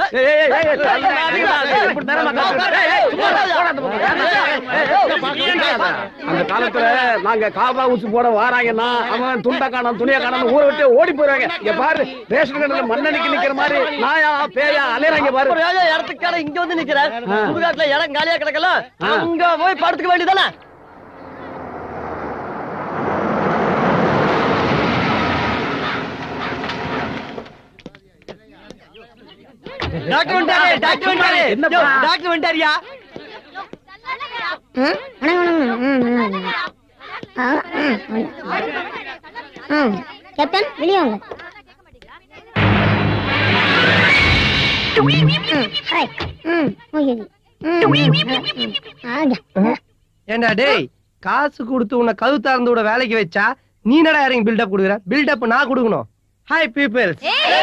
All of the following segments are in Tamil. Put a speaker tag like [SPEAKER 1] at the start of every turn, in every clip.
[SPEAKER 1] அந்த காலத்துல நாங்க காபா ஊசி போட வாராங்கன்னா அவன் துண்ட காணும் துணிய காணும் ஊரை விட்டு ஓடி போயிருவாங்க இங்க பாரு ரேஷன் கடையில மண்ணடிக்கு நிக்கிற மாதிரி நாயா பேயா அலையறாங்க பாரு
[SPEAKER 2] இடத்துக்கான இங்க வந்து நிக்கிறேன் சுடுகாட்டுல இடம் காலியா கிடக்கல அங்க போய் படுத்துக்க வேண்டியதானே டாக்டர் வந்துட்டாரு டாக்டர் வந்துட்டாரு
[SPEAKER 1] என்னப்பா?
[SPEAKER 2] யோ, டாக்டர் வந்துட்டாரியா
[SPEAKER 3] கேப்டன் வெளியே வாங்க ம், ஹாய். ம், ஓகே. ம், ம், ம், ஆங்க.
[SPEAKER 2] ஏண்டா டேய் காசு கொடுத்து உன்னை கது திறந்து விட வேலைக்கு வச்சா நீ என்னடா இறங்கி பில்டப் கொடுக்குற பில்டப் நான் கொடுக்கணும் ஹாய் பீப்பிள்ஸ்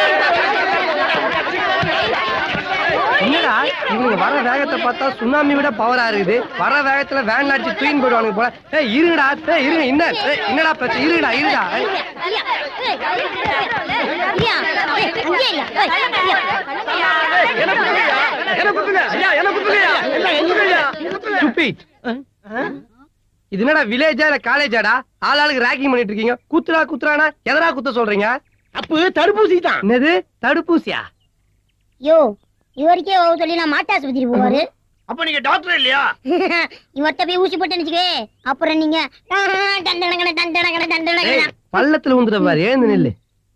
[SPEAKER 2] என்னடா இவங்க வர வேகத்தை பார்த்தா சுனாமி விட பவரா இருக்குது வர வேகத்துல வேன் அடிச்சு தூயின் போயிடுவானுங்க போல ஏய் இருங்கடா ஏய் இருங்க என்ன ஏய், என்னடா பிரச்சனை இருங்கடா இருங்கடா ஏய்,
[SPEAKER 3] ஐயா, ஏய், ஐயா, ஏய், அங்கேயே இல்ல. ஏய், ஐயா.
[SPEAKER 1] என்ன குத்துங்க ஐயா என்ன குத்துங்கய்யா எல்லாம் குத்துங்கய்யா
[SPEAKER 2] stupid. இது என்னடா வில்லேஜா இல்ல காலேஜாடா ஆளாளுக்கு ரேக்கிங் பண்ணிட்டு இருக்கீங்க குத்துறா குத்துறானா எதனா குத்த சொல்றீங்க
[SPEAKER 1] அப்ப தடுப்பூசி தான்
[SPEAKER 2] என்னது தடுப்பூசியா
[SPEAKER 3] யோ இவருக்கே ஓ சொல்லி நான் மாட்டு ஆஸ்பத்திரி போவாரு
[SPEAKER 1] அப்ப நீங்க டாக்டர் இல்லையா
[SPEAKER 3] இவர்கிட்ட போய் ஊசி போட்டு நிச்சுக்கே அப்புறம் நீங்க தண்டனகன தண்டனகன தண்டனகன
[SPEAKER 2] ஏய், பள்ளத்துல வந்துட்ட பாரு ஏந்து நில்லு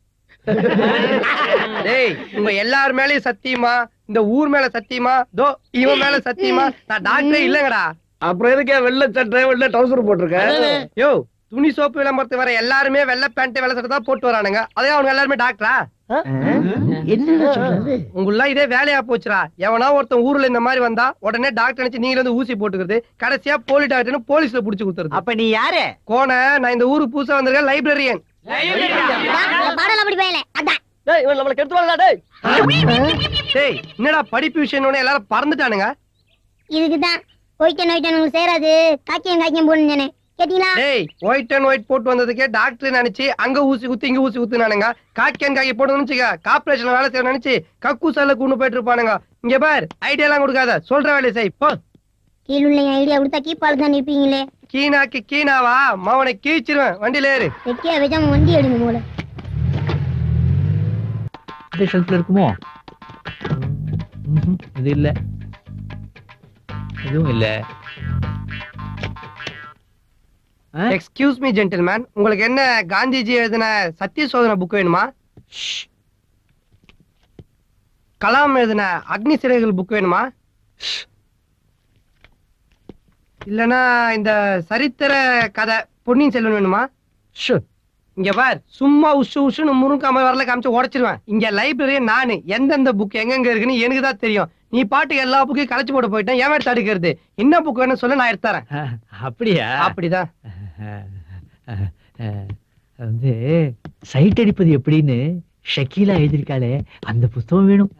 [SPEAKER 2] டேய் உங்க எல்லார் மேலயும் சத்தியமா இந்த ஊர் மேல சத்தியமா தோ இவன் மேல சத்தியமா நான் டாக்டரே இல்லங்கடா
[SPEAKER 1] அப்புறம் எதுக்கே வெள்ளை சட்டை வெள்ளை டவுசர் போட்டிருக்க
[SPEAKER 2] யோ துணி சோப்பு விளம்பரத்து வர எல்லாருமே வெள்ளை பேண்ட் வெள்ளை சட்டை தான் போட்டு வரானுங்க அதே அவங்க எல்லாருமே டாக்டரா உங்களாம் இதே வேலையா போச்சுடா எவனா ஒருத்தன் ஊர்ல இந்த மாதிரி வந்தா உடனே டாக்டர் நினைச்சு நீங்களே வந்து ஊசி போட்டுக்கிறது கடைசியா போலி டாக்டர்னு போலீஸ்ல புடிச்சு கொடுத்துருது
[SPEAKER 4] அப்ப நீ யாரு
[SPEAKER 2] கோண நான் இந்த ஊருக்கு புதுசா வந்திருக்கேன் லைப்ரரியன்
[SPEAKER 3] பாடலாம் அப்படி பயல அதான்
[SPEAKER 2] டேய் இவன் நம்மள கெடுத்துவாங்களா டேய் டேய் என்னடா படிப்பு விஷயம்னு எல்லாரும் பறந்துட்டானுங்க
[SPEAKER 3] இதுக்கு தான் ஒயிட்டன் ஒயிட்டன் உங்களுக்கு சேராது காக்கியம் காக்கியம் போடுன்னு கேட்டீங்களா
[SPEAKER 2] டேய் ஒயிட் அண்ட் ஒயிட் போட்டு வந்ததுக்கே டாக்டர் நினைச்சு அங்க ஊசி குத்து இங்க ஊசி குத்துனானுங்க காக்கியன் காக்கி போட்டு நினைச்சுக்க கார்பரேஷன்ல வேலை செய்ய நினைச்சு கக்கு சால கொண்டு போயிட்டு இருப்பானுங்க இங்க பார் ஐடியா எல்லாம் கொடுக்காத சொல்ற வேலையை செய் போ
[SPEAKER 3] கீழுள்ள ஐடியா கொடுத்தா கீப்பால் தான் நிற்பீங்களே
[SPEAKER 2] கீனாக்கு கீனாவா மவனை கீச்சிருவேன் வண்டியில ஏறு
[SPEAKER 3] வெட்டியா வச்சாம வண்டி எடுங்க போல
[SPEAKER 4] இந்த ஷெல்ஃப்ல இருக்குமோ ம்ஹும், இது இல்ல இதுவும் இல்ல ஆ?
[SPEAKER 2] எக்ஸ்கியூஸ் மீ ஜென்டில்மேன் உங்களுக்கு என்ன காந்திஜி எழுதின சத்திய சோதனை புக் வேணுமா கலாம் எழுதின அக்னி சிறைகள் புக் வேணுமா இல்லனா இந்த சரித்திர கதை பொன்னியின் செல்வன் வேணுமா
[SPEAKER 4] ஷு.
[SPEAKER 2] இங்க பார் சும்மா உஷு உஷுன்னு முருங்காம வரல காமிச்சு உடைச்சிருவேன் இங்க லைப்ரரி நானு எந்தெந்த புக் எங்கெங்க இருக்குன்னு எனக்கு தான் தெரியும் நீ பாட்டுக்கு எல்லா புக்கையும் கலைச்சு போட்டு போயிட்டேன் ஏன் தடுக்கிறது என்ன புக் வேணும் சொல்ல நான் எடுத்து தரேன்
[SPEAKER 4] ஆ, அப்படியா
[SPEAKER 2] அப்படிதான்
[SPEAKER 4] வந்து சைட் அடிப்பது எப்படின்னு ஷக்கீலா எழுதியிருக்காளே அந்த புஸ்தகம் வேணும்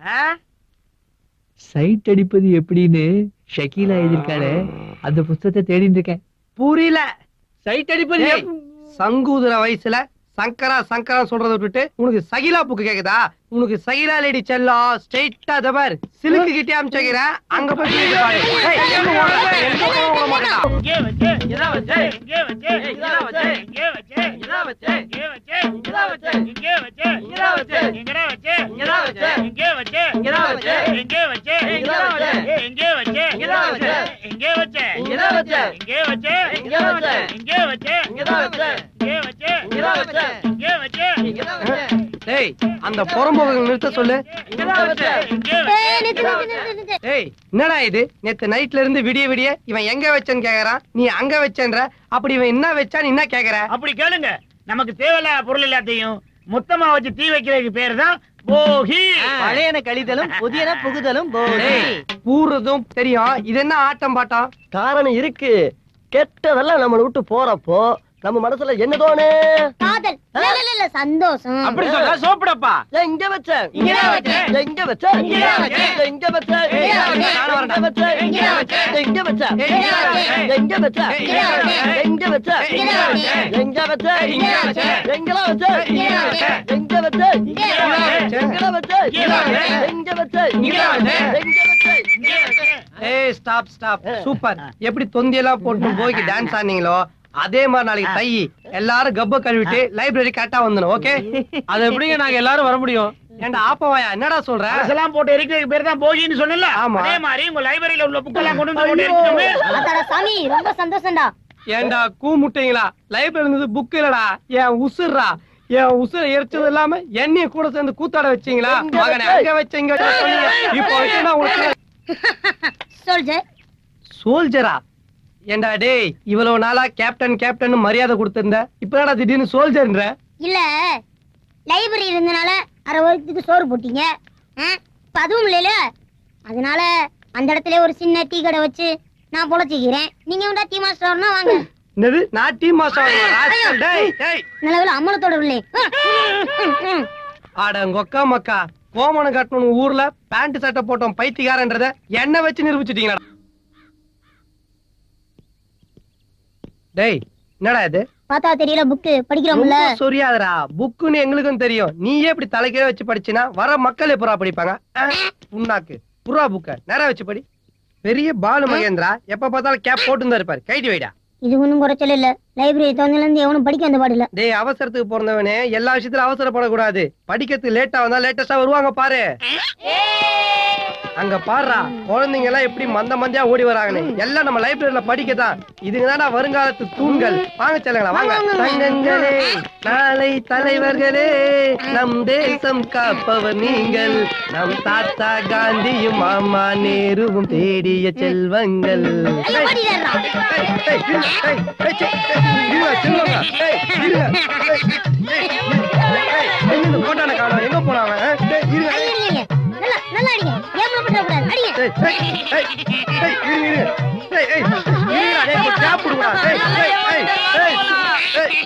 [SPEAKER 4] சைட் அடிப்பது எப்படின்னு ஷக்கீலா எழுதியிருக்காளே அந்த புஸ்தகத்தை தேடிட்டு இருக்கேன்
[SPEAKER 2] புரியல
[SPEAKER 4] சைட் அடிப்பது
[SPEAKER 2] ஏய், சங்கூதுற வயசுல சங்கரா சங்கரா சொல்றத விட்டுட்டு உனக்கு சகிலா புக்கு கேக்குதா உனக்கு சகிலா லேடி செல்லம் ஸ்ட்ரைட்டா தபார் சிலுக்கு கிட்டே அமிச்சுக்கிறேன் அங்க போய் கேட்டு பாரு. ஏய், எங்க ஓடுற? எங்க போக மாட்டேடா. டேய் அந்த புறம்போக நிறுத்த சொல்லு
[SPEAKER 3] ஏய், நிறுத்து, நிறுத்து, நிறுத்து, நிறுத்து.
[SPEAKER 2] ஏய் என்னடா இது நேத்து நைட்ல இருந்து விடிய விடிய இவன் எங்க வச்சேன்னு கேக்குறான் நீ அங்க வச்சேன்ற அப்படி இவன் என்ன வச்சா நீ என்ன கேக்குற
[SPEAKER 5] அப்படி கேளுங்க நமக்கு தேவையில்லாத பொருள் எல்லாத்தையும் மொத்தமா வச்சு தீ வைக்கிறதுக்கு பேரு தான் போகி
[SPEAKER 2] பழையன கழிதலும் புதியன புகுதலும் பூர்றதும் தெரியும் இது என்ன ஆட்டம் பாட்டம்
[SPEAKER 6] காரணம் இருக்கு கெட்டதெல்லாம் நம்மளை விட்டு போறப்போ நம்ம மனசுல என்ன தோணு
[SPEAKER 3] காதல் இல்ல, இல்ல, இல்ல, சந்தோஷம்
[SPEAKER 1] அப்படி சொல்ல சோப்பிடப்பா
[SPEAKER 6] எங்க வச்ச
[SPEAKER 5] இங்கதான் வச்சேன்.
[SPEAKER 6] எங்க வச்ச
[SPEAKER 5] இங்கதான் வச்சேன்.
[SPEAKER 6] எங்க வச்ச
[SPEAKER 2] நானும் வரேன்டா.
[SPEAKER 6] எங்க வச்ச
[SPEAKER 5] இங்கதான் வச்சேன்.
[SPEAKER 6] எங்க வச்ச
[SPEAKER 2] இங்கதான் வச்சேன்.
[SPEAKER 6] எங்க வச்ச
[SPEAKER 3] இங்கதான் வச்சேன்.
[SPEAKER 6] எங்க வச்ச
[SPEAKER 3] இங்கதான் வச்சேன்.
[SPEAKER 6] எங்க வச்ச
[SPEAKER 3] இங்கதான் வச்சேன்.
[SPEAKER 6] எங்கடா வச்ச
[SPEAKER 3] இங்கதான் வச்சேன்.
[SPEAKER 6] எங்க வச்ச
[SPEAKER 3] இங்கதான் வச்சேன்.
[SPEAKER 6] எங்கடா வச்ச
[SPEAKER 5] இங்கதான் வச்சேன்.
[SPEAKER 6] எங்க வச்ச
[SPEAKER 5] இங்கதான் வச்சேன்.
[SPEAKER 6] எங்க வச்ச
[SPEAKER 2] ஏய் ஸ்டாப் ஸ்டாப் சூப்பர் எப்படி தொந்தி எல்லாம் போட்டு போய்க்கு டான்ஸ் ஆனீங்களோ அதே மாதிரி நாளைக்கு தை எல்லாரும் கப்ப கழுவிட்டு லைப்ரரி கரெக்டா வந்துடும் ஓகே
[SPEAKER 1] அது எப்படிங்க நாங்க எல்லாரும் வர முடியும்
[SPEAKER 2] ஏன்டா ஆப்பவாயா என்னடா சொல்ற
[SPEAKER 5] அரசெல்லாம் போட்டு எரிக்கிறதுக்கு பேர் தான் போகின்னு சொன்னல
[SPEAKER 2] ஆமா.
[SPEAKER 5] அதே மாதிரி உங்க லைப்ரரியில உள்ள புக்கெல்லாம் கொண்டு வந்து போட்டு எரிக்கணுமே
[SPEAKER 3] அதாடா சாமி ரொம்ப சந்தோஷம்டா
[SPEAKER 2] ஏன்டா கூ முட்டைங்களா லைப்ரரி இருந்தது புக் இல்லடா என் உசுர்ரா என் உசுர எரிச்சது இல்லாம என்னைய கூட சேர்ந்து கூத்தாட வச்சீங்களா மகனே அங்க வச்ச இங்க வச்ச சொன்னீங்க இப்போ வச்சுனா உங்களுக்கு
[SPEAKER 3] சோல்ஜர்
[SPEAKER 2] சோல்ஜரா ஏண்டா டேய் இவ்வளவு நாளா கேப்டன் கேப்டன் மரியாதை கொடுத்திருந்த இப்படா திடீர்னு சோல்ஜர்ன்ற
[SPEAKER 3] இல்ல லைப்ரரி இருந்தனால அரை வருஷத்துக்கு சோறு போட்டீங்க ஆ? இப்ப அதுவும் இல்லைல அதனால அந்த இடத்துல ஒரு சின்ன டீ கடை வச்சு நான் பொழைச்சிக்கிறேன் நீங்க உண்டா டீ மாஸ்டர்னா வாங்க
[SPEAKER 2] என்னது நான் டீம் மாஸ்டர் டேய் டேய்
[SPEAKER 3] நல்லவேளை அம்மனத்தோட உள்ளே
[SPEAKER 2] ஆட கொக்கா மக்கா கோமணம் கட்டணும் ஊர்ல பேண்ட் சட்டை போட்டோம் பைத்தியக்காரன்றத என்ன வச்சு நிரூபிச்சிட்டீங்களா டேய் என்னடா இது
[SPEAKER 3] பார்த்தா தெரியல புக்கு படிக்கிறோம்ல
[SPEAKER 2] ரொம்ப சொரியாதடா புக்குன்னு எங்களுக்கும் தெரியும் நீயே இப்படி தலைக்கீழ வச்சு படிச்சினா வர மக்கள் எப்பரா படிப்பாங்க அஹ், புண்ணாக்கு புறா புக்க நேரா வச்சு படி பெரிய பாலு மகேந்திரா எப்ப பார்த்தாலும் கேப் போட்டு தான் இருப்பாரு கைடி வைடா
[SPEAKER 3] இது ஒண்ணும் குறைச்சல் இல்ல லைப்ரரி திறந்ததுல இருந்து எவனும் படிக்க வந்த பாடு இல்ல
[SPEAKER 2] டேய் அவசரத்துக்கு பிறந்தவனே எல்லா விஷயத்திலும் அவசரப்படக்கூடாது படிக்கிறதுக்கு லேட்டா வந்தா லேட்டஸ்டா வருவாங்க பாரு அங்க பாருடா குழந்தைங்க எல்லாம் எப்படி மந்த மந்தியா ஓடி வராங்கன்னு எல்லாம் நம்ம லைப்ரரியில படிக்கதான் இதுங்க தானே வருங்காலத்து தூண்கள் வாங்க செல்லுங்களா வாங்க தங்கங்களே நாளை தலைவர்களே நம் தேசம் காப்பவர் நீங்கள் நம் தாத்தா காந்தியும் மாமா நேருவும் தேடிய செல்வங்கள்
[SPEAKER 3] ஐயோ ஓடிடுறா
[SPEAKER 2] ஏய், ஏய், இருங்க, ஏய், ஏய், சே, ஏய், இருங்க, செல்வங்க, ஏய், இருங்க, ஏய், ஏய், ஏய், எங்க இந்த போட்டான காணோம், எங்க போனான் அவன், ஆ? டேய், இருங்க,
[SPEAKER 3] அடிங்க, அடிங்க, அடிங்க. நல்லா நல்லா அடிங்க கேம்ல பண்ற கூடாது அடிங்க
[SPEAKER 2] ஏய், ஏய், ஏய், ஏய், இருங்க, இருங்க. ஏய், ஏய், இருங்கடா, டேய், கொஞ்சம் கேப் விடுங்கடா. ஏய், ஏய், ஏய், ஏய்,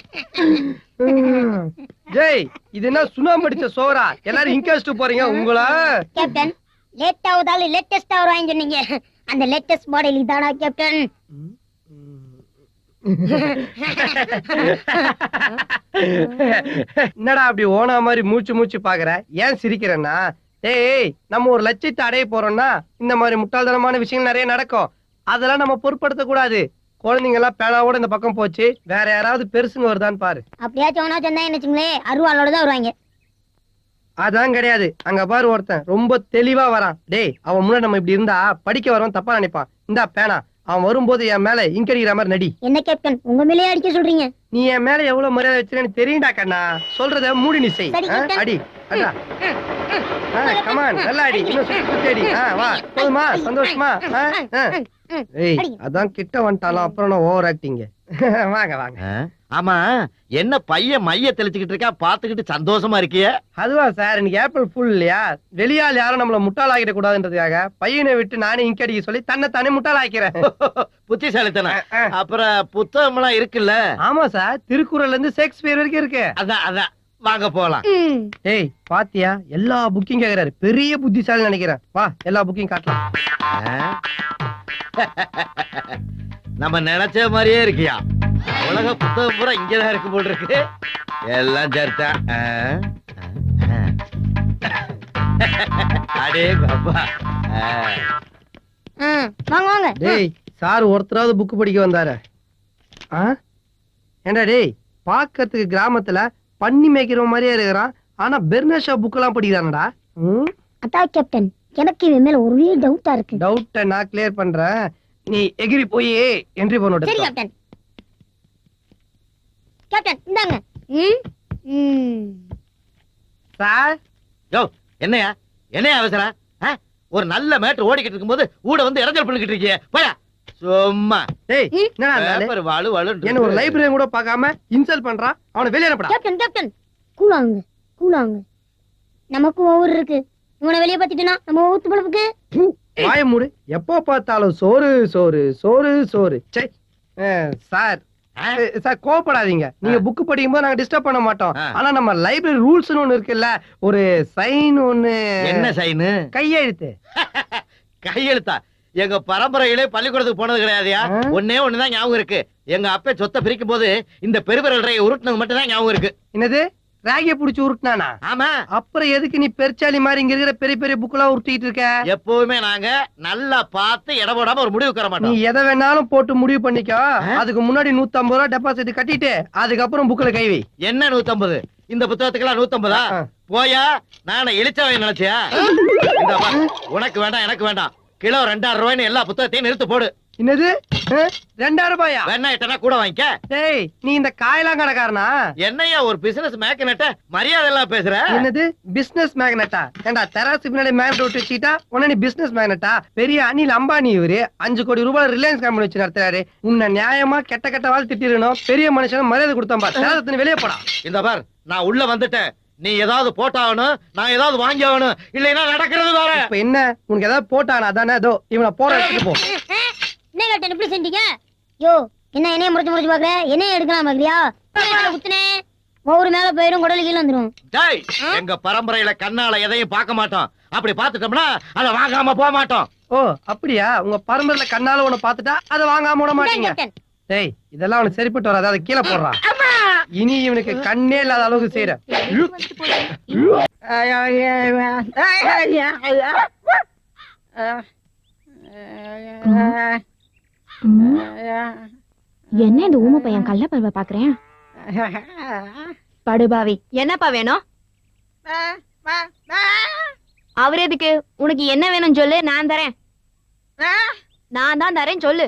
[SPEAKER 2] ஏய். ஜெய் இது என்ன சுனாமி அடிச்ச சோறா எல்லாரும் இங்க வச்சுட்டு போறீங்க உங்கள
[SPEAKER 3] கேப்டன் லேட் ஆகுதாலும் லேட்டஸ்டா வருவாங்க சொன்னீங்க அந்த லேட்டஸ்ட் மாடல் இதானா கேப்டன்
[SPEAKER 2] என்னடா அப்படி ஓனா மாதிரி மூச்சு மூச்சு பாக்குற ஏன் சிரிக்கிறேன்னா டேய் நம்ம ஒரு லட்சியத்தை அடைய போறோம்னா இந்த மாதிரி முட்டாள்தனமான விஷயங்கள் நிறைய நடக்கும் அதெல்லாம் நம்ம பொருட்படுத்த கூடாது குழந்தைங்க எல்லாம் பேனாவோட இந்த பக்கம் போச்சு வேற யாராவது பெருசுங்க வருதான்னு பாரு
[SPEAKER 3] அப்படியாச்சும் ஒன்னா சொன்னா என்ன வச்சுங்களேன் அருவாளோட தான் வருவாங்க
[SPEAKER 2] அதான் கிடையாது அங்க பாரு ஒருத்தன் ரொம்ப தெளிவா வரான் டேய் அவன் முன்னாடி நம்ம இப்படி இருந்தா படிக்க வரவன் தப்பா நினைப்பான் இந்தா பேனா அவன் வரும்போது என் மேல இங்க அடிக்கிற மாதிரி நடி
[SPEAKER 3] என்ன கேப்டன் உங்க மேலேயே அடிக்க சொல்றீங்க
[SPEAKER 2] நீ என் மேல எவ்வளவு மரியாதை வச்சிருக்கேன்னு தெரியும்டா கண்ணா சொல்றத மூடி நீ செய்
[SPEAKER 3] சரி,
[SPEAKER 2] ஆ,
[SPEAKER 3] கேப்டன்.
[SPEAKER 2] அடி அடா கமான் நல்லா அடி இன்னும் சுத்தி சுத்தி அடி ஆ வா போதுமா சந்தோஷமா ஆ, ஆ. ஏய்
[SPEAKER 3] அடிங்க.
[SPEAKER 2] அதான் கிட்ட வந்துட்டாலும் அப்புறம் நான் ஓவர் ஆக்டிங்க வாங்க வாங்க
[SPEAKER 7] ஆ? ஆமா என்ன பையன் மைய தெளிச்சுக்கிட்டு இருக்கா பாத்துக்கிட்டு சந்தோஷமா இருக்கிய
[SPEAKER 2] அதுவா சார் இன்னைக்கு ஏப்ரல் ஃபுல் இல்லையா வெளியால் யாரும் நம்மள முட்டாள் ஆக்கிட கூடாதுன்றதுக்காக பையனை விட்டு நானே இங்க அடிக்க சொல்லி தன்னை தானே முட்டாள் ஆக்கிறேன்
[SPEAKER 7] புத்திசாலித்தனம் அப்புறம் புத்தகம் எல்லாம் இருக்குல்ல
[SPEAKER 2] ஆமா சார் திருக்குறள்ல இருந்து ஷேக்ஸ்பியர் வரைக்கும் இருக்கு
[SPEAKER 7] அதான் அதான் வாங்க போலாம்
[SPEAKER 3] ம்.
[SPEAKER 2] ஏய் பாத்தியா எல்லா புக்கிங் கேக்குறாரு பெரிய புத்திசாலி நினைக்கிறேன் வா எல்லா புக்கிங் காட்டலாம்
[SPEAKER 7] ஆ? நம்ம நினைச்ச மாதிரியே இருக்கியா உலக புத்தகம் பூரா இங்கதான் இருக்கு போல் இருக்கு எல்லாம் சரிதான் ஆ? ஆ. அடே அப்பா
[SPEAKER 3] ஆ, வாங்க வாங்க
[SPEAKER 2] டேய் சார் ஒருத்தராவது புக் படிக்க வந்தாரு ஆ ஏண்டா டேய் பாக்கிறதுக்கு கிராமத்துல பன்னி மேய்க்கிற மாதிரியே இருக்கிறான் ஆனா பெர்னஷா புக் எல்லாம் படிக்கிறானடா
[SPEAKER 3] அதான் கேப்டன் எனக்கு இவன் மேல ஒரே டவுட்டா இருக்கு
[SPEAKER 2] டவுட்ட நான் கிளியர் பண்றேன் நீ எகிரி போய் என்ட்ரி
[SPEAKER 3] சரி
[SPEAKER 2] பண்ண
[SPEAKER 3] கேப்டன் கேப்டன் இந்தாங்க ம் ம்
[SPEAKER 2] சார்
[SPEAKER 7] யோ என்னையா என்னையா அவசரம் ஆ? ஒரு நல்ல மேட்டர் ஓடிக்கிட்டு இருக்கும்போது ஊட வந்து இறஞ்சல் பண்ணிக்கிட்டு இருக்கியே போயா சும்மா
[SPEAKER 2] டேய் என்னடா அந்த ஆளு?
[SPEAKER 7] பேப்பர் வாழு வாழு
[SPEAKER 2] என்ன ஒரு லைப்ரரி கூட பார்க்காம இன்சல்ட் பண்றான் அவனை வெளியே அனுப்புடா
[SPEAKER 3] கேப்டன் கேப்டன் கூலாங்க கூலாங்க நமக்கும் ஒவ்வொரு இருக்கு இவனை வெளியே பார்த்துட்டுனா நம்ம ஊத்து பழப்புக்கு
[SPEAKER 2] வாய மூடு எப்போ பார்த்தாலும் சோறு சோறு சோறு சோறு சே சார்
[SPEAKER 7] ஆ?
[SPEAKER 2] சார் கோவப்படாதீங்க நீங்க புக் படிக்கும் போது நாங்க டிஸ்டர்ப் பண்ண மாட்டோம்
[SPEAKER 7] ஆ.
[SPEAKER 2] ஆனா நம்ம லைப்ரரி ரூல்ஸ்னு ஒண்ணு இருக்குல்ல ஒரு சைன் ஒண்ணு
[SPEAKER 7] என்ன சைனு
[SPEAKER 2] கையெழுத்து
[SPEAKER 7] கையெழுத்தா எங்க பரம்பரையிலே பள்ளிக்கூடத்துக்கு போனது கிடையாதுயா
[SPEAKER 2] ஆ?
[SPEAKER 7] ஒன்னே ஒண்ணுதான் ஞாபகம் இருக்கு எங்க அப்பா சொத்தை பிரிக்கும் போது இந்த பெருவிரல் ரேகை உருட்டுனது மட்டும் தான் ஞாபகம் இருக்கு
[SPEAKER 2] என்னது ராகிய புடிச்சு உருட்டினானா
[SPEAKER 7] ஆமா
[SPEAKER 2] அப்புறம் எதுக்கு நீ பெருச்சாலி மாதிரி இங்க இருக்கிற பெரிய பெரிய புக்கெல்லாம் உருட்டிட்டு இருக்க
[SPEAKER 7] எப்பவுமே நாங்க நல்லா பார்த்து இட போடாம ஒரு முடிவு தர
[SPEAKER 2] நீ
[SPEAKER 7] மாட்டோம்
[SPEAKER 2] எதை வேணாலும் போட்டு முடிவு பண்ணிக்கோ அதுக்கு முன்னாடி 150 ரூபா டெபாசிட் கட்டிட்டு அதுக்கப்புறம் புக்ல கை வை
[SPEAKER 7] என்ன நூத்தம்பது இந்த புத்தகத்துக்கெல்லாம் நூத்தம்பதா
[SPEAKER 2] ஆ.
[SPEAKER 7] போயா நானே இழிச்சவன் நினைச்சியா இந்த பார், உனக்கு வேண்டாம் எனக்கு வேண்டாம் கிலோ ரெண்டாயிரம் ரூபாய்னு எல்லா புத்தகத்தையும் நிறுத்து போடு
[SPEAKER 2] என்னது ஆ? ரெண்டாயிரம் ரூபாயா
[SPEAKER 7] வேணா எட்டனா கூட வாங்கிக்க
[SPEAKER 2] டேய் நீ இந்த காயெல்லாம் கடைக்காரனா
[SPEAKER 7] என்னய்யா ஒரு பிசினஸ் மேக்கனட்ட மரியாதை எல்லாம் பேசுற
[SPEAKER 2] என்னது பிசினஸ் மேக்னட்டா ஏண்டா தெராசு பின்னாடி மேக்னெட் விட்டு வச்சுக்கிட்டா உடனே நீ பிசினஸ் மேக்னட்டா பெரிய அனில் அம்பானி இவரு அஞ்சு கோடி ரூபாய் ரிலையன்ஸ் கம்பெனி வச்சு நடத்துறாரு உன்னை நியாயமா கெட்ட கெட்ட வாழ் திட்டிடணும் பெரிய மனுஷன் மரியாதை கொடுத்தா பா தெராசத்தின் வெளியே போடா
[SPEAKER 7] இந்த பார் நான் உள்ள வந்துட்டேன் நீ ஏதாவது போட்டாகணும் நான் ஏதாவது வாங்கி ஆகணும் இல்லைன்னா நடக்கிறது வேற
[SPEAKER 2] இப்ப என்ன உனக்கு ஏதாவது போட்டானா அதானே அதோ இவனை போற எடுத்துட்டு போ
[SPEAKER 3] என்ன கேட்டேன் எப்படி செஞ்சீங்க யோ என்ன என்னைய முறைச்சு முறைச்சு பாக்குற என்னைய எடுக்கலாம் பாக்குறியா குத்துனே ஒவ்வொரு மேல போயிடும் குடல் கீழே வந்துரும்
[SPEAKER 7] டேய் எங்க பரம்பரையில கண்ணால எதையும் பார்க்க மாட்டோம் அப்படி பார்த்துட்டோம்னா அதை வாங்காம போக மாட்டோம்
[SPEAKER 2] ஓ அப்படியா உங்க பரம்பரையில கண்ணால உன்னை பாத்துட்டா அதை வாங்காம விட மாட்டீங்க
[SPEAKER 3] கேப்டன்
[SPEAKER 2] டேய் இதெல்லாம் அவனுக்கு சரிப்பட்டு வராது அதை கீழே போடுறான் இனி இவனுக்கு கண்ணே இல்லாத அளவுக்கு செய்யற
[SPEAKER 8] என்ன இந்த ஊம பையன் கள்ள பருவ பாக்குறேன் படுபாவி என்னப்பா வேணும் அவர் எதுக்கு உனக்கு என்ன வேணும் சொல்லு நான் தரேன் நான் தான் தரேன் சொல்லு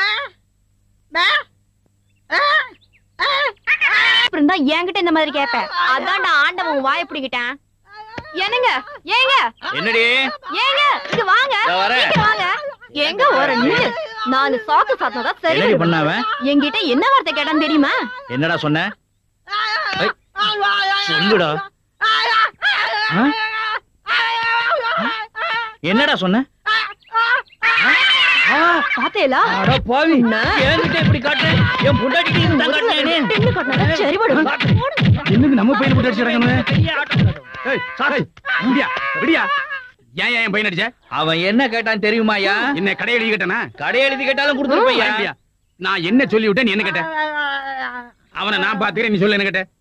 [SPEAKER 8] அப்புறம் தான் என்கிட்ட இந்த மாதிரி கேப்ப அதான் நான் ஆண்டவன் உன் வாயை பிடிக்கிட்டேன் என்னங்க ஏங்க
[SPEAKER 7] என்னடி
[SPEAKER 8] ஏங்க இங்க வாங்க
[SPEAKER 7] இதோ வரேன்.
[SPEAKER 8] சீக்கிரம் வாங்க எங்க ஒரு நில்லு நாலு சாக்கு சாத்தம் தான் சரி
[SPEAKER 7] என்னடி பண்ணாவன்
[SPEAKER 8] என்கிட்ட என்ன வார்த்தை கேட்டான்னு தெரியுமா
[SPEAKER 7] என்னடா சொன்ன ஏய், சொல்லுடா ஆ? என்னடா சொன்ன
[SPEAKER 8] பாத்தேலா
[SPEAKER 7] அட பாவி என்கிட்ட இப்படி காட்டு என் பொண்டாட்டிக்கு தான் காட்டினே
[SPEAKER 8] பின்னு கட்டினா சரி படும்
[SPEAKER 1] என்னது நம்ம பையனை போட்டு அடிச்சிடறாங்க ஏய் சாரை முடியா விடியா ஏன் ஏன் என் பையன் அடிச்ச
[SPEAKER 7] அவன் என்ன கேட்டான் தெரியுமாயா
[SPEAKER 1] என்ன கடை எழுதி கேட்டனா
[SPEAKER 7] கடை எழுதி கேட்டாலும் கொடுத்துருப்பையா
[SPEAKER 1] ஐயா, நான் என்ன சொல்லி விட்டேன் நீ என்ன கேட்ட அவனை நான் பாத்துக்கிறேன் நீ சொல்லு என்ன கேட்ட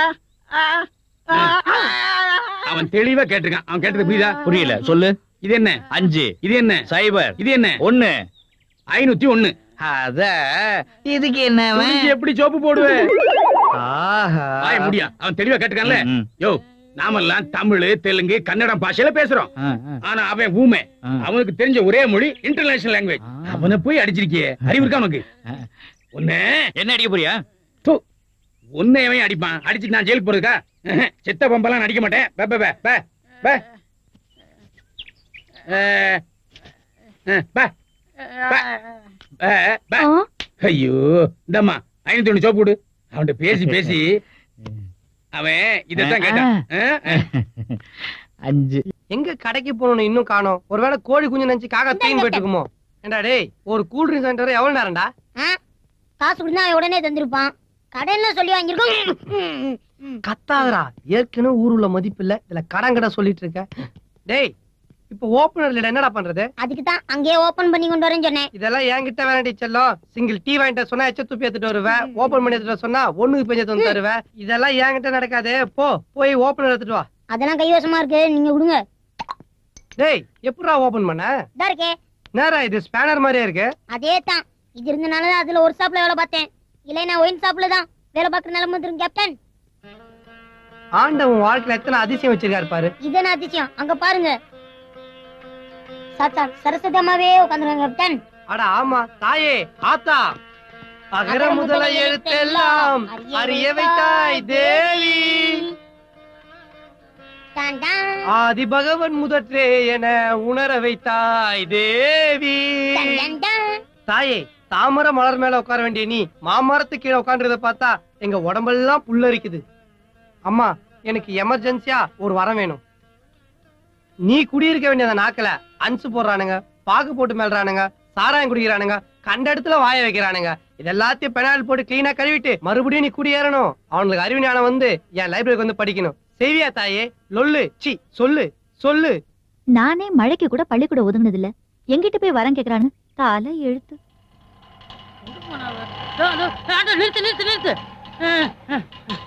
[SPEAKER 1] அவன் தெளிவா கேட்டிருக்கான் அவன் கேட்டது புரியுதா
[SPEAKER 7] புரியல சொல்லு
[SPEAKER 1] இது என்ன
[SPEAKER 7] அஞ்சு
[SPEAKER 1] இது என்ன
[SPEAKER 7] சைபர்
[SPEAKER 1] இது என்ன
[SPEAKER 7] ஒண்ணு
[SPEAKER 1] ஐநூத்தி ஒண்ணு
[SPEAKER 7] அத இதுக்கு என்ன
[SPEAKER 1] துணிக்கு எப்படி சோப்பு போடுவேன்
[SPEAKER 2] ஆஹா
[SPEAKER 1] ஆய முடியா அவன் தெளிவா கேட்டுக்கான்ல
[SPEAKER 7] ம்.
[SPEAKER 1] யோ நாமெல்லாம் தமிழ் தெலுங்கு கன்னடம் பாஷையில பேசுறோம்
[SPEAKER 7] ஆ, ஆ.
[SPEAKER 1] ஆனா அவன் ஊமை
[SPEAKER 7] ஆ.
[SPEAKER 1] அவனுக்கு தெரிஞ்ச ஒரே மொழி இன்டர்நேஷனல் லாங்குவேஜ்
[SPEAKER 7] ஆ.
[SPEAKER 1] அவனை போய் அடிச்சிருக்கியே அறிவு இருக்கா உனக்கு
[SPEAKER 7] ஆ.
[SPEAKER 1] ஒண்ணு
[SPEAKER 7] என்ன அடிக்க போறியா
[SPEAKER 1] ஒன்னே அவன் அடிப்பான் அடிச்சுட்டு நான் ஜெயிலுக்கு போறதுக்கா செத்த பம்பெல்லாம் நான் அடிக்க மாட்டேன் பே, பே, பே, பே, பே. ஏ, ஏ, பே, பே, பே, பே. ஐயோ இந்தம்மா ஐநூத்தி ஒண்ணு சோப்பு விடு அவன்கிட்ட பேசி பேசி அவன் இதைத்தான் கேட்டான் ஆ, ஆ.
[SPEAKER 7] அஞ்சு
[SPEAKER 2] எங்க கடைக்கு போகணும் இன்னும் காணோம் ஒருவேளை கோழி குஞ்சு நினைச்சு காக்கா தீன் போயிட்டு இருக்குமோ ஏண்டா டேய் ஒரு கூல் ட்ரிங்க் சென்டர் எவ்வளவு நேரம்டா
[SPEAKER 3] ஆ? காசு கொடுத்தா அவன் உடனே தந்திருப்பான் கடையில சொல்லி வாங்கியிருக்கோம்
[SPEAKER 2] கத்தாதடா ஏற்கனவே ஊர் உள்ள மதிப்பு இல்ல இதுல கடன் கடை சொல்லிட்டு இருக்க டேய் இப்ப ஓபனர்ல என்னடா பண்றது
[SPEAKER 3] அதுக்கு தான் அங்கேயே ஓபன் பண்ணி கொண்டு வரேன்னு சொன்னேன்
[SPEAKER 2] இதெல்லாம் என்கிட்ட வேணாடி செல்லம் சிங்கிள் டீ வாங்கிட்டு சொன்னா எச்ச துப்பி எடுத்துட்டு வருவேன் ஓபன் பண்ணி எடுத்துட்டு வர சொன்னா ஒண்ணுக்கு பெஞ்சு வந்து தருவேன் இதெல்லாம் என்கிட்ட நடக்காது போ போய் ஓபனர் எடுத்துட்டு வா
[SPEAKER 3] அதெல்லாம் கைவசமா இருக்கு நீங்க கொடுங்க
[SPEAKER 2] டேய் எப்படிடா ஓபன் பண்ண
[SPEAKER 3] இதா இருக்கே
[SPEAKER 2] நேரா இது ஸ்பேனர் மாதிரியே இருக்கு
[SPEAKER 3] அதே தான் இது இருந்தனால தான் அதுல ஒரு ஷாப்ல வேலை பார்த்தேன் இல்லைன்னா ஒயின் ஷாப்ல தான் வேலை பார்க்குற நிலைமை வந்துரும் கேப்டன்
[SPEAKER 2] ஆண்டவன் வாழ்க்கையில எத்தனை அதிசயம் வச்சிருக்காரு பாரு
[SPEAKER 3] இது என்ன அதிசயம் அங்க பாருங்க சாத்தா சரஸ்வதி அம்மாவே உட்காந்துருக்காங்க கேப்டன்
[SPEAKER 2] அட ஆமா தாயே ஆத்தா அகர முதல எழுத்தெல்லாம் அறிய வைத்தாய் தேவி
[SPEAKER 3] டான் டான்.
[SPEAKER 2] ஆதி பகவன் முதற்றே என உணர வைத்தாய் தேவி
[SPEAKER 3] டன் டன் டன்.
[SPEAKER 2] தாயே தாமரை மலர் மேல உட்கார வேண்டிய நீ மாமரத்து கீழே உட்கார்ந்தத பார்த்தா எங்க உடம்பெல்லாம் புல்லரிக்குது அம்மா எனக்கு எமர்ஜென்சியா ஒரு வரம் வேணும் நீ குடியிருக்க வேண்டிய அந்த நாக்கில அன்சு போடுறானுங்க பாகு போட்டு மேல்றானுங்க சாராயம் குடிக்கிறானுங்க கண்ட இடத்துல வாய வைக்கிறானுங்க இது எல்லாத்தையும் பெனால் போட்டு கிளீனா கழுவிட்டு மறுபடியும் நீ குடியேறணும் அவனுக்கு அறிவு ஞானம் வந்து என் லைப்ரரிக்கு வந்து படிக்கணும் செய்வியா தாயே லொல்லு சி சொல்லு சொல்லு
[SPEAKER 8] நானே மழைக்கு கூட பள்ளிக்கூடம் ஒதுங்கினது இல்ல எங்கிட்ட போய் வரம் கேக்குறான்னு தலை எழுத்து
[SPEAKER 9] நிறுத்து நிறுத்து நிறுத்து அஹ், அஹ்.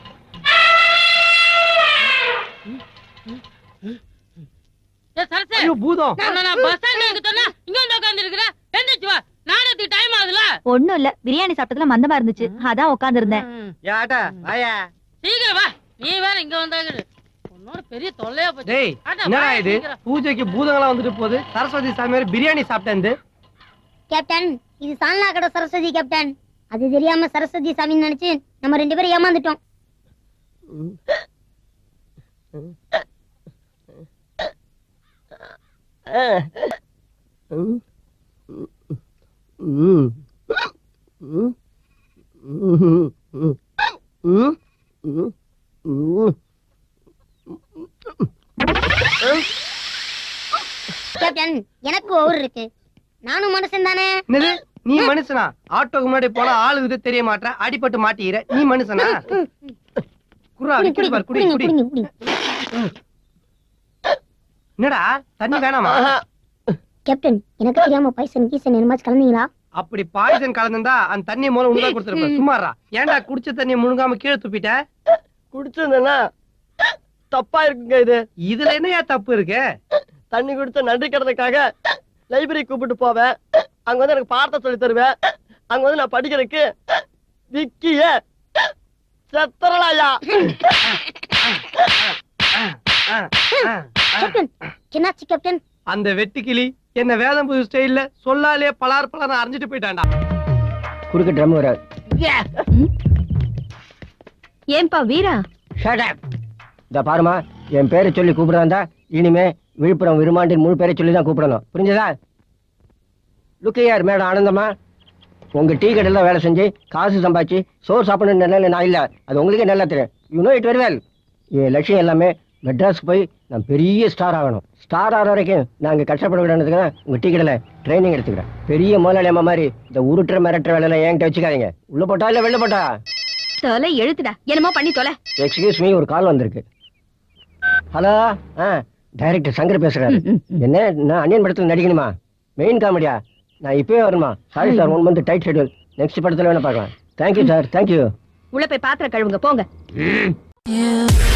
[SPEAKER 9] ஏ, சரசு,
[SPEAKER 2] ஐயோ பூதம்
[SPEAKER 9] நான் நான் bus stand ல இருக்க சொன்னா, இங்க வந்து உட்கார்ந்திருக்கிற? எந்திரிச்சு வா. நாடகத்துக்கு time ஆகுதுல?
[SPEAKER 8] ஒண்ணும் இல்ல பிரியாணி சாப்பிட்டதுல மந்தமா இருந்துச்சு அதான் உட்கார்ந்து இருந்தேன்
[SPEAKER 9] ம்.
[SPEAKER 7] யாட்டா வாயா
[SPEAKER 9] சீக்கிரம் வா நீ வேற இங்க வந்தாங்க உன்னோட பெரிய தொல்லையா போச்சு
[SPEAKER 2] டேய்
[SPEAKER 9] ஆட்டா,
[SPEAKER 2] என்னடா
[SPEAKER 9] வாயா
[SPEAKER 2] இது
[SPEAKER 9] சீக்கிரம்.
[SPEAKER 2] பூஜைக்கு பூதங்களா வந்துட்டு போகுது சரஸ்வதி சாமி வேற பிரியாணி சாப்பிட்டேன்
[SPEAKER 3] கேப்டன் இது சால்னா கடை சரஸ்வதி கேப்டன் அது தெரியாம சரஸ்வதி சாமின்னு நினைச்சு நம்ம ரெண்டு பேரும் ஏமாந்துட்டோம் கேப்டன் எனக்கு ஓவர் இருக்கு நானும் மனுஷன் தானே
[SPEAKER 2] என்னது நீ மனுஷனா ஆட்டோக்கு முன்னாடி போனா ஆளு இது தெரிய மாட்டேற அடிபட்டு மாட்டிக்கிற நீ மனுஷனா குர்ரா
[SPEAKER 3] குடி
[SPEAKER 2] விக்குது பாரு குடி
[SPEAKER 3] குடிங்க
[SPEAKER 2] குடி
[SPEAKER 3] குடிங்க குடி
[SPEAKER 2] என்னடா தண்ணி வேணாமா
[SPEAKER 3] கேப்டன் எனக்கு தெரியாம பைசன் கீசன் என்னமாச்சு கலந்தீங்களா
[SPEAKER 2] அப்படி பாய்சன் கலந்துருந்தா அந்த தண்ணி மூலம் உனக்கு கொடுத்துருப்பேன் சும்மாறா ஏன்டா குடிச்ச தண்ணியை முழுங்காம கீழே துப்பிட்ட
[SPEAKER 6] குடிச்சிருந்தேன்னா தப்பா இருக்குங்க இது
[SPEAKER 2] இதுல என்னையா தப்பு இருக்கு
[SPEAKER 6] தண்ணி குடிச்ச நன்றி கடனுக்காக லைப்ரரி கூப்பிட்டு போவேன் அங்க வந்து எனக்கு பாடத்தை சொல்லி தருவேன் அங்க வந்து நான் படிக்கிறதுக்கு விக்கிய செத்தரலாயா
[SPEAKER 3] கேப்டன் என்னாச்சு கேப்டன்
[SPEAKER 2] அந்த வெட்டுக்கிளி என்ன வேதம் புது ஸ்டைல்ல சொல்லாலே பலார் பலார் அரைஞ்சிட்டு போயிட்டான்டா
[SPEAKER 6] குறுக்க ட்ரம் வராது
[SPEAKER 8] ஏன்பா வீரா
[SPEAKER 6] இந்த பாருமா என் பேரை சொல்லி கூப்பிடாந்தா இனிமே விழுப்புரம் விருமாண்டின் முழு பேரை சொல்லி தான் கூப்பிடணும் புரிஞ்சதா லுக்கையார் மேடம் ஆனந்தமா உங்க டீ கடையில் வேலை செஞ்சு காசு சம்பாதிச்சு சோறு சாப்பிடணும் நிலையில நான் இல்லை அது உங்களுக்கே நல்லா தெரியும் you know it very well என் லட்சியம் எல்லாமே மெட்ராஸ் போய் நான் பெரிய ஸ்டார் ஆகணும் ஸ்டார் ஆகிற வரைக்கும் நான் இங்கே கஷ்டப்பட விடாதுக்கு தான் உங்கள் டீ கடையில் ட்ரைனிங் எடுத்துக்கிறேன் பெரிய முதலாளி அம்மா மாதிரி இந்த உருட்டுற மிரட்டுற வேலையெல்லாம் என்கிட்ட வச்சுக்காதீங்க உள்ள போட்டா இல்லை வெளில போட்டா
[SPEAKER 8] தொலை எழுத்துடா என்னமோ பண்ணி தொலை
[SPEAKER 6] எக்ஸ்கியூஸ் மீ ஒரு கால் வந்திருக்கு ஹலோ ஆ டைரக்டர் சங்கர் பேசுறாரு என்ன நான் அன்னியன் படத்துல நடிக்கணுமா மெயின் காமெடியா நான் இப்பவே வரணுமா sorry sir one month tight schedule next படத்துல வேணா பார்க்கலாம் தேங்க்யூ சார் தேங்க்யூ
[SPEAKER 8] உள்ள போய் பாத்திரம் கழுவுங்க போங்க
[SPEAKER 1] ம்.